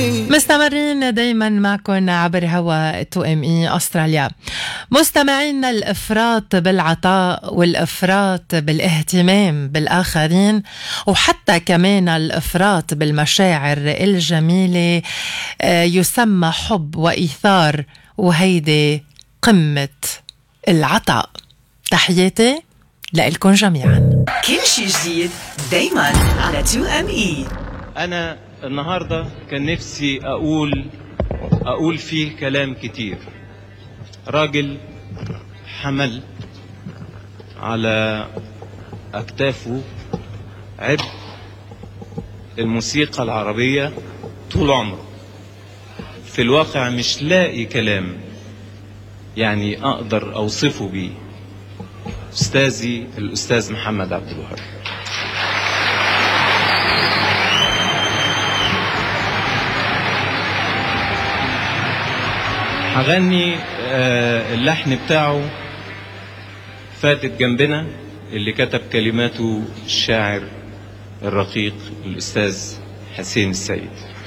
مستمرين دايما معكم عبر هوا تو ام اي استراليا مستمعينا الافراط بالعطاء والافراط بالاهتمام بالاخرين وحتى كمان الافراط بالمشاعر الجميله آه، يسمى حب وايثار وهيدي قمه العطاء تحياتي لكم جميعا كل شيء جديد دايما على 2 ام اي انا النهارده كان نفسي اقول اقول فيه كلام كتير راجل حمل على اكتافه عبء الموسيقى العربية طول عمره في الواقع مش لاقي كلام يعني اقدر اوصفه بيه استاذي الاستاذ محمد عبد الوهاب هغني آه، اللحن بتاعه فاتت جنبنا اللي كتب كلماته الشاعر الرقيق الأستاذ حسين السيد